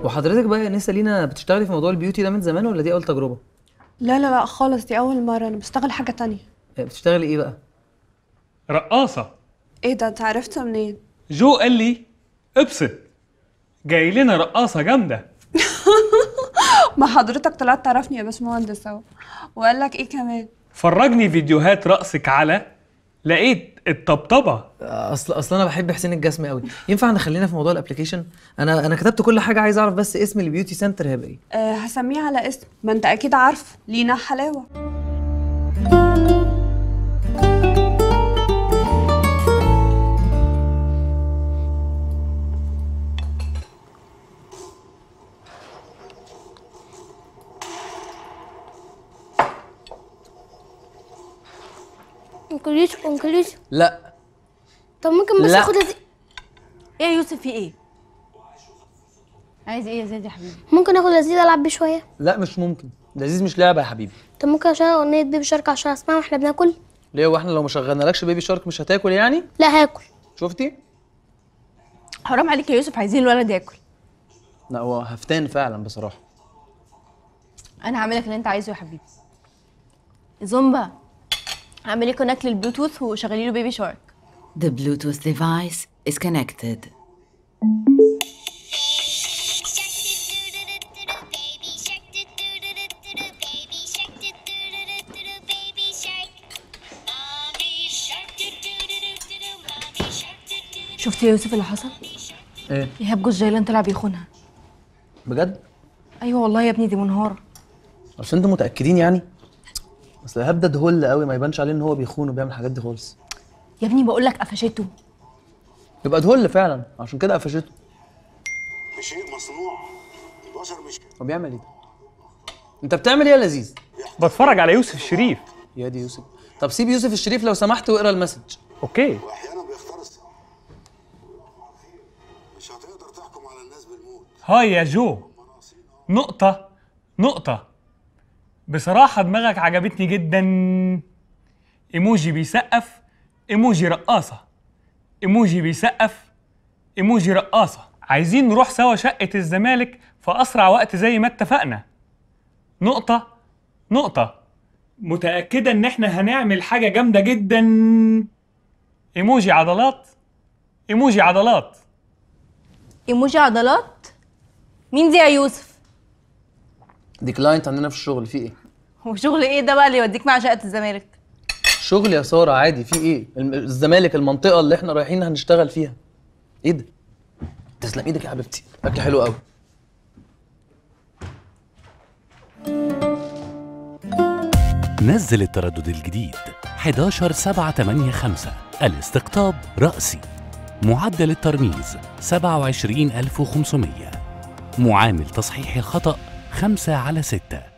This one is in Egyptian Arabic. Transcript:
وحضرتك بقى يا نسا لينا بتشتغلي في موضوع البيوتي ده من زمان ولا دي اول تجربه لا لا لا خالص دي اول مره انا بشتغل حاجه تانية بتشتغلي ايه بقى رقاصة ايه ده انت عرفت منين جو قال لي ابسط جاي لنا رقاصة جامدة ما حضرتك طلعت تعرفني يا باشمهندس اهو وقال لك ايه كمان فرجني فيديوهات رقصك على لقيت الطبطبة اصل اصل انا بحب حسين الجسمي قوي ينفع نخلينا في موضوع الابلكيشن انا انا كتبت كل حاجه عايز اعرف بس اسم البيوتي سنتر هيبقى ايه أه هسميه على اسم ما انت اكيد عارف لينا حلاوه انكل يوسف انكل يوسف لا طب ممكن بس لا. اخد أزي... ايه يا يوسف في ايه عايز ايه يا زياد يا حبيبي ممكن اخد لذيذ العب بيه شويه لا مش ممكن لذيذ مش لعبه يا حبيبي طب ممكن اشغل اغنيه بيبي شارك عشان اسمعها واحنا بناكل ليه هو احنا لو ما شغلنالكش بيبي شارك مش هتاكل يعني لا هاكل شفتي حرام عليك يا يوسف عايزين الولد ياكل لا هو هفتان فعلا بصراحه انا هعمل لك اللي انت عايزه يا حبيبي زومبا اعملي لي كونكت للبلوتوث وشغلي له بيبي شارك The Bluetooth device is connected. شفت يا يوسف اللي حصل ايه ايهاب جوز جيلان طلع بيخونها بجد ايوه والله يا ابني دي منهاره اصل انتوا متاكدين يعني اصل ايهاب ده دهل قوي ما يبانش عليه ان هو بيخون وبيعمل الحاجات دي خالص يا ابني بقول لك قفشته يبقى دهل فعلا عشان كده قفشته شيء مصنوع البشر مش هو بيعمل ايه ده انت بتعمل ايه يا لذيذ بتفرج على يوسف الشريف يا دي يوسف طب سيب يوسف الشريف لو سمحت واقرا المسج اوكي واحيانا بيختار الصح مش هتقدر تحكم على الناس بالموت هاي يا جو نقطة نقطة بصراحة دماغك عجبتني جدا ايموجي بيسقف ايموجي رقاصة ايموجي بيسقف ايموجي رقاصة عايزين نروح سوا شقة الزمالك في أسرع وقت زي ما اتفقنا نقطة نقطة متأكدة إن إحنا هنعمل حاجة جامدة جدا ايموجي عضلات ايموجي عضلات ايموجي عضلات مين دي يا يوسف دي كلاينت عندنا في الشغل في ايه هو شغل ايه ده بقى اللي يوديك مع شقه الزمالك شغل يا ساره عادي في ايه الم- الزمالك المنطقه اللي احنا رايحين هنشتغل فيها ايه ده تسلم ايدك يا حبيبتي اكل حلو قوي نزل التردد الجديد 11785 الاستقطاب رأسي معدل الترميز 27500 معامل تصحيح الخطأ 5 على 6